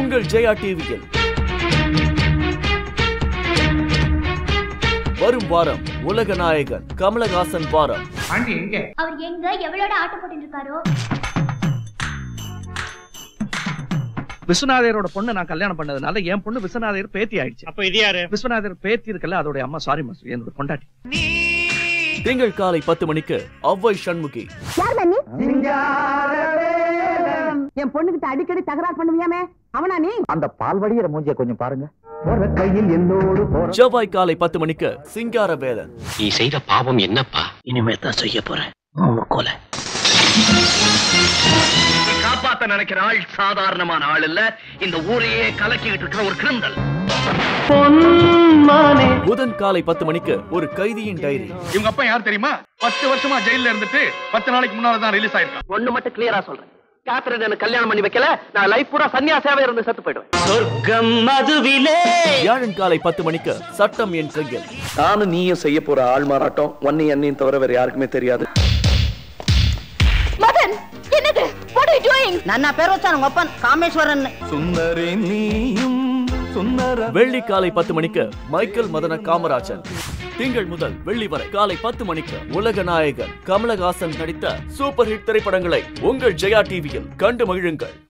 உங்கள் ஜெயா டிவியில் வரும் வாரம் உலக நாயகன் கமலஹாசன் வாரம் பாண்டி எங்க அவர் எங்க எவ்வளோட ஆட்டம் போட்டு இருக்காரோ விஸ்வநாதரோட பொண்ணு நான் கல்யாணம் பண்ணதுனால என் பொண்ணு விஸ்வநாதர் பேத்தி ஆயிடுச்சு அப்ப இது யாரு விஸ்வநாதர் பேத்தி இருக்கல அதோட அம்மா சாரி மாஸ் என்னோட பொண்டாட்டி திங்கள் காலை பத்து மணிக்கு அவ்வை சண்முகி என் பொண்ணுகிட்ட அடிக்கடி தகராறு பண்ணுவியாமே அவனா நீ அந்த பால் வடிகிற மூஞ்சிய கொஞ்சம் பாருங்க போற கையில் என்னோடு போற செவ்வாய் காலை பத்து மணிக்கு சிங்கார வேலன் நீ செய்த பாவம் என்னப்பா இனிமே தான் செய்ய போறேன் கொலை காப்பாத்த நினைக்கிற ஆள் சாதாரணமான ஆள் இல்ல இந்த ஊரையே கலக்கிட்டு இருக்கிற ஒரு கிரிமினல் புதன் காலை பத்து மணிக்கு ஒரு கைதியின் டைரி இவங்க அப்பா யார் தெரியுமா பத்து வருஷமா ஜெயில இருந்துட்டு பத்து நாளைக்கு முன்னால தான் ரிலீஸ் ஆயிருக்கான் ஒண்ணு மட்டும் கிளியரா சொல்றேன் கேத்ரின் எனக்கு கல்யாணம் பண்ணி வைக்கல நான் லைஃப் பூரா சன்னியாசாவே இருந்து செத்து போயிடுவேன் சொர்க்கம் மதுவிலே வியாழன் காலை பத்து மணிக்கு சட்டம் என் கையில் நானும் நீயும் செய்ய போற ஆள் மாறாட்டம் ஒன்னு என்னையும் தவிர வேற யாருக்குமே தெரியாது மதன் என்னது வாட் ஆர் யூ டூயிங் நன்னா பேர் வச்சான் உங்க அப்பன் காமேஸ்வரன் சுந்தரி நீயும் சுந்தர வெள்ளி காலை பத்து மணிக்கு மைக்கேல் மதன காமராஜன் திங்கள் முதல் வெள்ளி வரை காலை பத்து மணிக்கு உலக நாயகன் கமலஹாசன் நடித்த சூப்பர் ஹிட் திரைப்படங்களை உங்கள் ஜெயா டிவியில் கண்டு மகிழுங்கள்